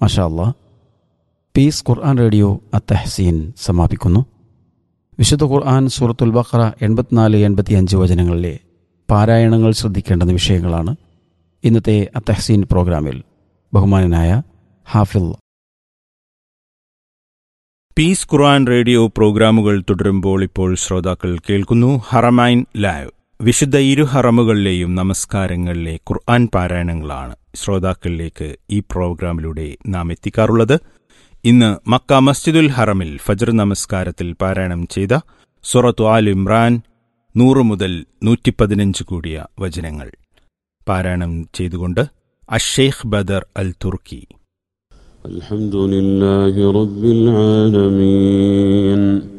മഷാ അല്ലാ piece ഖുർആൻ radio അത്തഹസീൻ സമാപിക്കുന്നു വിശുദ്ധ ഖുർആൻ സൂറത്തുൽ ബഖറ എൺപത്തിനാല് എൺപത്തിയഞ്ച് വചനങ്ങളിലെ പാരായണങ്ങൾ ശ്രദ്ധിക്കേണ്ടുന്ന വിഷയങ്ങളാണ് ഇന്നത്തെ അത്തഹസീൻ പ്രോഗ്രാമിൽ ബഹുമാനനായ ഹാഫിൽ പീസ് ഖുർആൻ റേഡിയോ പ്രോഗ്രാമുകൾ തുടരുമ്പോൾ ഇപ്പോൾ ശ്രോതാക്കൾ കേൾക്കുന്നു ഹറമൈൻ ലൈവ് വിശുദ്ധ ഇരു ഹറമുകളിലെയും നമസ്കാരങ്ങളിലെ ഖുർആൻ പാരായണങ്ങളാണ് ശ്രോതാക്കളിലേക്ക് ഈ പ്രോഗ്രാമിലൂടെ നാം എത്തിക്കാറുള്ളത് ഇന്ന് മക്ക മസ്ജിദുൽ ഹറമിൽ ഫജർ നമസ്കാരത്തിൽ പാരായണം ചെയ്ത സുറത്തു ആൽ ഇമ്രാൻ നൂറ് മുതൽ നൂറ്റിപ്പതിനഞ്ച് കൂടിയ വചനങ്ങൾ പാരായണം ചെയ്തുകൊണ്ട് അഷേഖ് ബദർ അൽ തുർക്കി الحمد لله رب العالمين